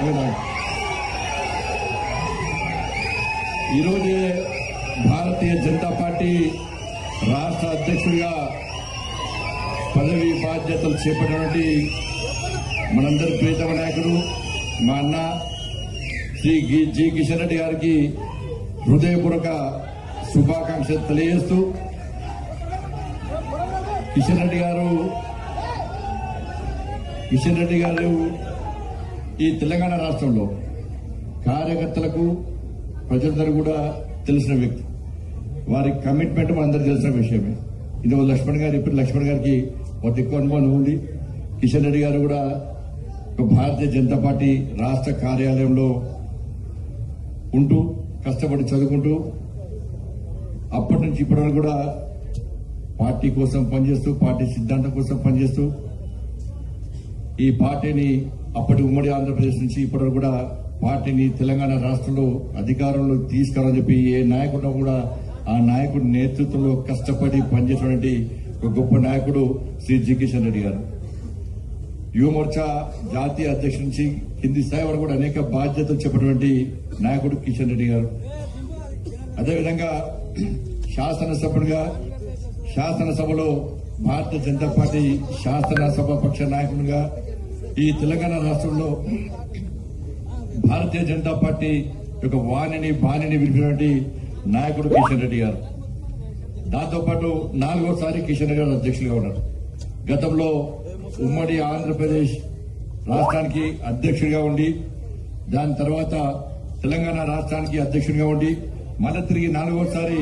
ఈరోజే భారతీయ జనతా పార్టీ రాష్ట్ర అధ్యక్షుడిగా పదవి బాధ్యతలు చేపట్టినటువంటి మనందరి ప్రీతమ నాయకుడు మా అన్న శ్రీ గి- జి కిషన్ రెడ్డి గారికి హృదయపూర్వక శుభాకాంక్షలు తెలియజేస్తూ కిషన్ రెడ్డి గారు కిషన్ రెడ్డి గారు ఈ తెలంగాణ రాష్ట్రంలో కార్యకర్తలకు ప్రజలందరూ కూడా తెలిసిన వ్యక్తి వారి కమిట్మెంట్ మనందరికీ తెలిసిన విషయమే ఇది ఓ లక్ష్మణ్ గారు ఇప్పుడు లక్ష్మణ్ గారికి ఒక ఎక్కువ అనుభవం ఉంది కిషన్ రెడ్డి గారు కూడా ఒక భారతీయ జనతా పార్టీ రాష్ట్ర కార్యాలయంలో ఉంటూ కష్టపడి చదువుకుంటూ అప్పటి నుంచి ఇప్పటి వరకు కూడా పార్టీ కోసం పనిచేస్తూ పార్టీ సిద్ధాంతం కోసం పనిచేస్తూ ఈ పార్టీని అప్పటి ఉమ్మడి ఆంధ్రప్రదేశ్ నుంచి ఇప్పటి వరకు కూడా పార్టీని తెలంగాణ రాష్ట్రంలో అధికారంలో తీసుకురాని చెప్పి ఏ నాయకుడు కూడా ఆ నాయకుడి నేతృత్వంలో కష్టపడి పనిచేసినటువంటి ఒక గొప్ప నాయకుడు శ్రీ జి కిషన్ రెడ్డి గారు యువ మోర్చా జాతీయ అధ్యక్షుడి నుంచి కింది స్థాయి వరకు కూడా అనేక బాధ్యతలు చెప్పినటువంటి నాయకుడు కిషన్ రెడ్డి గారు అదేవిధంగా శాసనసభ్యుడిగా శాసనసభలో భారతీయ జనతా పార్టీ శాసనసభ పక్ష నాయకుడిగా ఈ తెలంగాణ రాష్ట్రంలో భారతీయ జనతా పార్టీ యొక్క వాణిని బాణిని విరిపినటువంటి నాయకుడు కిషన్ రెడ్డి గారు దాంతోపాటు నాలుగోసారి కిషన్ రెడ్డి గారు అధ్యక్షులుగా ఉన్నారు గతంలో ఉమ్మడి ఆంధ్రప్రదేశ్ రాష్ట్రానికి అధ్యక్షుడిగా ఉండి దాని తర్వాత తెలంగాణ రాష్ట్రానికి అధ్యక్షుడిగా ఉండి మళ్ళీ తిరిగి నాలుగోసారి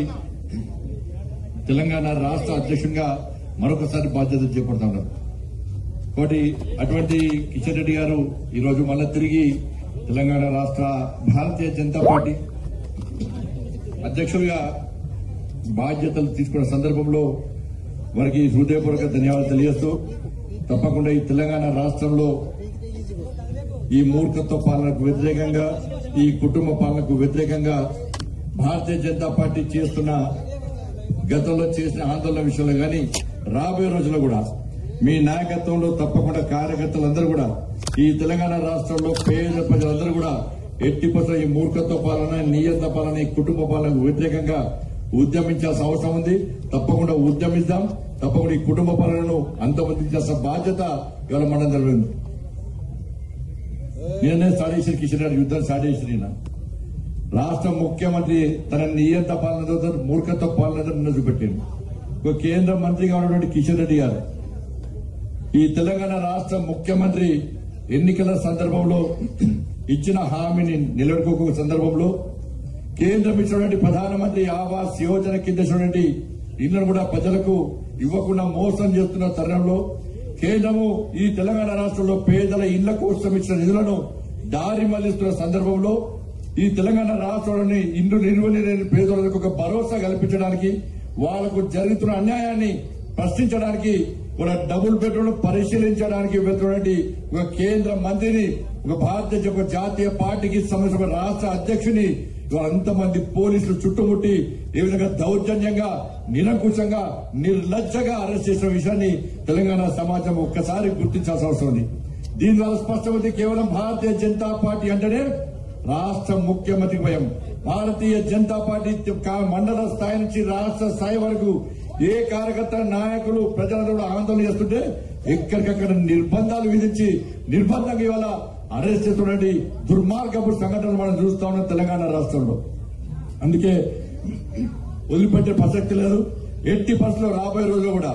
తెలంగాణ రాష్ట్ర అధ్యక్షుడిగా మరొకసారి బాధ్యత చేపడతా ఉన్నారు కాబట్టి అటువంటి కిషన్ రెడ్డి గారు ఈరోజు మళ్ళీ తిరిగి తెలంగాణ రాష్ట్ర భారతీయ జనతా పార్టీ అధ్యక్షులుగా బాధ్యతలు తీసుకున్న సందర్భంలో వారికి హృదయపూర్వక ధన్యవాదాలు తెలియజేస్తూ తప్పకుండా ఈ తెలంగాణ రాష్ట్రంలో ఈ మూర్ఖత్వ పాలనకు వ్యతిరేకంగా ఈ కుటుంబ పాలనకు వ్యతిరేకంగా భారతీయ జనతా పార్టీ చేస్తున్న గతంలో చేసిన ఆందోళన విషయంలో గాని రాబోయే రోజుల్లో కూడా మీ నాయకత్వంలో తప్పకుండా కార్యకర్తలందరూ కూడా ఈ తెలంగాణ రాష్ట్రంలో పేద ప్రజలందరూ కూడా ఎట్టి పట్ల ఈ మూర్ఖత్వ పాలన నియంత పాలన ఈ కుటుంబ పాలనకు వ్యతిరేకంగా ఉద్యమించాల్సిన అవసరం ఉంది తప్పకుండా ఉద్యమిద్దాం తప్పకుండా ఈ కుటుంబ పాలనను అంతమందించాల్సిన బాధ్యత ఇవాళ మనందరం ఉంది నేనే స్టార్ట్ చేసిన కిషన్ రెడ్డి యుద్ధం స్టార్ట్ చేసిన ఈయన. రాష్ట్ర ముఖ్యమంత్రి తన నియంత పాలన మూర్ఖత్వ పాలన నిన్న చూపెట్టింది ఒక కేంద్ర మంత్రిగా ఉన్నటువంటి కిషన్ రెడ్డి గారు ఈ తెలంగాణ రాష్ట్ర ముఖ్యమంత్రి ఎన్నికల సందర్భంలో ఇచ్చిన హామీని నిలబెట్టుకోక సందర్భంలో కేంద్రం ఇచ్చినటువంటి ప్రధానమంత్రి ఆవాస్ యోజన కింద ఇచ్చినటువంటి ఇళ్లను కూడా ప్రజలకు ఇవ్వకుండా మోసం చేస్తున్న తరుణంలో కేంద్రము ఈ తెలంగాణ రాష్ట్రంలో పేదల ఇళ్ల కోసం ఇచ్చిన నిధులను దారి మళ్లిస్తున్న సందర్భంలో ఈ తెలంగాణ రాష్ట్రంలోని ఇండ్లు నిర్వలేని పేదలకు ఒక భరోసా కల్పించడానికి వాళ్లకు జరుగుతున్న అన్యాయాన్ని ప్రశ్నించడానికి కూడా డబుల్ బెడ్రూమ్ పరిశీలించడానికి వెళ్తున్నటువంటి ఒక కేంద్ర మంత్రిని ఒక భారతీయ ఒక జాతీయ పార్టీకి సంబంధించిన ఒక రాష్ట్ర అధ్యక్షుని ఇవాళ అంతమంది పోలీసులు చుట్టుముట్టి ఏ విధంగా దౌర్జన్యంగా నిరంకుశంగా నిర్లజ్జగా అరెస్ట్ చేసిన విషయాన్ని తెలంగాణ సమాజం ఒక్కసారి గుర్తించాల్సిన అవసరం ఉంది దీని ద్వారా స్పష్టమైంది కేవలం భారతీయ జనతా పార్టీ అంటేనే రాష్ట్ర ముఖ్యమంత్రి భయం భారతీయ జనతా పార్టీ కా- మండల స్థాయి నుంచి రాష్ట్ర స్థాయి వరకు ఏ కార్యకర్త నాయకులు ప్రజలందరూ కూడా ఆందోళన చేస్తుంటే ఎక్కడికక్కడ నిర్బంధాలు విధించి నిర్బంధంగా ఇవాళ అరెస్ట్ చేస్తున్నటువంటి దుర్మార్గపు సంఘటనలు మనం చూస్తా ఉన్నాం తెలంగాణ రాష్ట్రంలో అందుకే వదిలిపెట్టే ప్రసక్తి లేదు ఎట్టి పరిస్థితుల్లో రాబోయే రోజుల్లో కూడా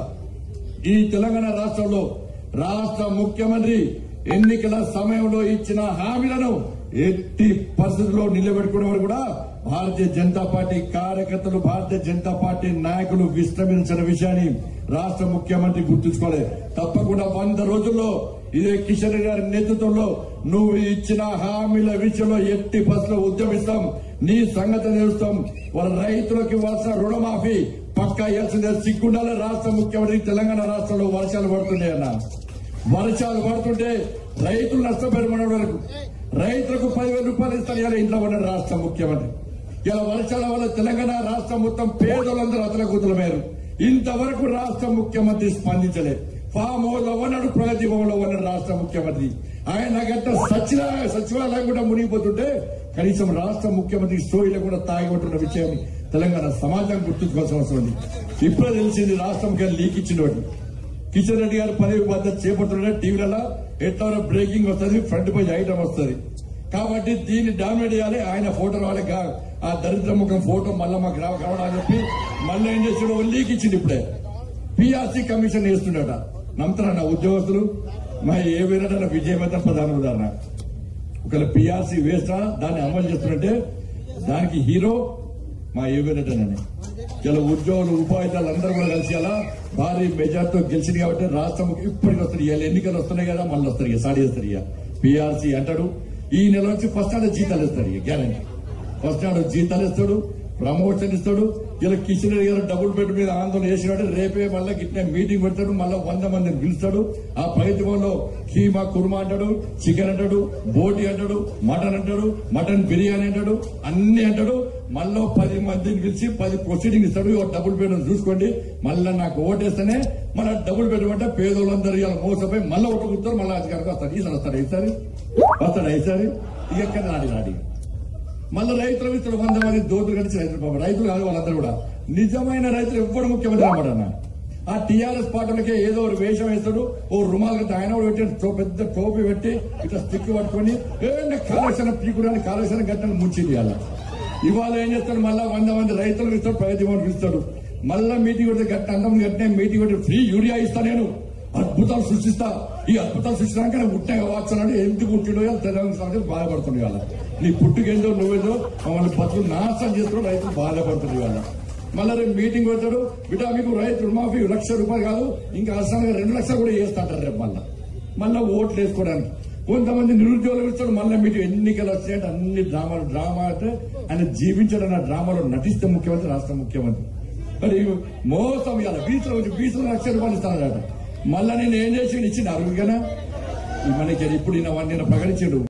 ఈ తెలంగాణ రాష్ట్రంలో రాష్ట్ర ముఖ్యమంత్రి ఎన్నికల సమయంలో ఇచ్చిన హామీలను ఎట్టి పరిస్థితుల్లో నిలబెట్టుకునే వారు కూడా భారతీయ జనతా పార్టీ కార్యకర్తలు భారతీయ జనతా పార్టీ నాయకులు విశ్రమించిన విషయాన్ని రాష్ట్ర ముఖ్యమంత్రి గుర్తుంచుకోవాలి తప్పకుండా వంద రోజుల్లో ఇదే కిషన్ రెడ్డి గారి నేతృత్వంలో నువ్వు ఇచ్చిన హామీల విషయంలో ఎట్టి బస్సులో ఉద్యమిస్తాం నీ సంగతి తెలుస్తాం వాళ్ళ రైతులకు ఇవ్వాల్సిన రుణమాఫీ పక్కా ఇవ్వాల్సిందే సిగ్గుండాల రాష్ట్ర ముఖ్యమంత్రి తెలంగాణ రాష్ట్రంలో వర్షాలు పడుతున్నాయన్న వర్షాలు పడుతుంటే రైతులు నష్టపోయిన వరకు రైతులకు పదివేల రూపాయలు ఇస్తాను ఇలా ఇంట్లో ఉన్న రాష్ట్ర ముఖ్యమంత్రి ఇలా వర్షాల వల్ల తెలంగాణ రాష్ట్రం మొత్తం పేదలందరూ అతలకుతలమయ్యారు ఇంతవరకు రాష్ట్ర ముఖ్యమంత్రి స్పందించలే ఫామ్ హౌస్ లో ఉన్నాడు ప్రగతి భవన్ లో ఉన్నాడు రాష్ట్ర ముఖ్యమంత్రి ఆయన నాకంటే సచిన సచివాలయం కూడా మునిగిపోతుంటే కనీసం రాష్ట్ర ముఖ్యమంత్రి స్టోరీలో కూడా తాగిపట్టున్న విషయాన్ని తెలంగాణ సమాజం గుర్తుంచుకోవాల్సిన అవసరం ఉంది ఇప్పుడే తెలిసింది రాష్ట్ర ముఖ్యమంత్రి లీక్ ఇచ్చినట్టు కిషన్ రెడ్డి గారు పదవి బాధ్యత చేపడుతుంటే టీవీలలో ఎట్లా బ్రేకింగ్ వస్తుంది ఫ్రంట్ పేజ్ ఐటమ్ వస్తుంది కాబట్టి దీన్ని డామినేట్ చేయాలి ఆయన ఫోటో రావాలి గా- ఆ దరిద్ర ముఖం ఫోటో మళ్ళా మాకు రావ కావాలని చెప్పి మళ్ళీ ఏం చేసాడు లీక్ ఇచ్చింది ఇప్పుడే పిఆర్సీ కమిషన్ వేస్తుండట నమ్ముతారా నా ఉద్యోగస్తులు మా ఏ వేరే విజయవంతం ప్రధాన ఉదాహరణ ఒకవేళ పిఆర్సీ వేస్తా దాన్ని అమలు చేస్తుంటే దానికి హీరో మా ఏవేనటనని ఇలా ఉద్యోగులు ఉపాధ్యాయులు అందరూ కూడా కలిసి అలా భారీ మెజార్టీతో గెలిచింది కాబట్టి రాష్ట్రం ఇప్పటికి వస్తుంది ఇలా ఎన్నికలు వస్తున్నాయి కదా మళ్ళీ వస్తారు ఇక సాడి చేస్తారు ఇక పిఆర్సీ అంటాడు ఈ నెల నుంచి ఫస్ట్ నాడు జీతాలు ఇస్తారు ఇక గ్యారంటీ ఫస్ట్ నాడు జీతాలు ఇస్తాడు ప్రమోషన్ ఇస్తాడు ఇలా కిషన్ రెడ్డి గారు డబుల్ బెడ్ మీద ఆందోళన చేసినాడు రేపే మళ్ళీ గిట్నే మీటింగ్ పెడతాడు మళ్ళీ వంద మందిని పిలుస్తాడు ఆ ప్రభుత్వంలో కీమా కుర్మా అంటాడు చికెన్ అంటాడు బోటి అంటాడు మటన్ అంటాడు మటన్ బిర్యానీ అంటాడు అన్ని అంటాడు మళ్ళీ పది మందిని పిలిచి పది ప్రొసీడింగ్ ఇస్తాడు ఇగో డబుల్ బెడ్ చూసుకోండి మళ్ళీ నాకు ఓటేస్తేనే మళ్ళీ డబుల్ బెడ్ అంటే పేదోళ్ళందరూ ఇలా మోసపోయి మళ్ళీ ఓటు కూర్చొని మళ్ళీ అధికారికి వస్తారు ఈసారి వస్తాడు ఈసారి వస్తాడు ఈసారి ఇక ఎక్కడ నాడి నాడి మళ్ళీ రైతులు ఇతడు వంద మంది దోతులు కలిసి రైతులు పాపం రైతులు కాదు వాళ్ళందరూ కూడా నిజమైన రైతులు ఎవ్వడు ముఖ్యమంత్రి అన్నమాట ఆ టీఆర్ఎస్ పార్టీలకే ఏదో ఒక వేషం వేస్తాడు ఓ రుమాలు కట్టి ఆయన కూడా పెట్టి తో- పెద్ద టోపీ పెట్టి ఇట్లా స్టిక్ పట్టుకొని ఏంటి కాళేశ్వరం పీకురాని కాళేశ్వరం గట్టని ముంచింది ఇవాళ ఇవాళ ఏం చేస్తాడు మళ్ళా వంద మంది రైతులు ఇస్తాడు ప్రగతి భవన్ పిలుస్తాడు మళ్ళా మీటింగ్ పెడితే గట్టి అందం గట్టినే మీటింగ్ పెట్టి ఫ్రీ యూరియా ఇస్తా నేను అద్భుతాలు సృష్టిస్తా ఈ అద్భుతాలు సృష్టించడానికి నేను పుట్టిన కావచ్చున్నాడు ఎందుకు పుట్టిడో తెలంగాణ సంగతి బాధపడుతుంది వాళ్ళ నీ పుట్టుకేందో నువ్వేదో మమ్మల్ని బతులు నాశనం చేస్తున్నాడు రైతులు బాధపడుతుంది వాళ్ళ మళ్ళీ రేపు మీటింగ్ పెడతాడు బిడ్డ మీకు రైతు రుణమాఫీ లక్ష రూపాయలు కాదు ఇంకా అవసరంగా రెండు లక్షలు కూడా చేస్తాంటారు రేపు మళ్ళా మళ్ళా ఓట్లు వేసుకోవడానికి కొంతమంది నిరుద్యోగులు ఇస్తాడు మళ్ళీ మీటింగ్ ఎన్నికలు వచ్చాయంటే అన్ని డ్రామాలు డ్రామా అంటే ఆయన జీవించడం ఆ డ్రామాలో నటిస్తే ముఖ్యమంత్రి రాష్ట్ర ముఖ్యమంత్రి మరి మోసం ఇవాళ బీచ్లో వచ్చి బీచ్లో లక్ష రూపాయలు ఇస్తానట మళ్ళా నేను ఏం చేసి ఇచ్చిన అరుగుగానా మనకి ఇప్పుడు ఈయన వాడిని ప్రకటించాడు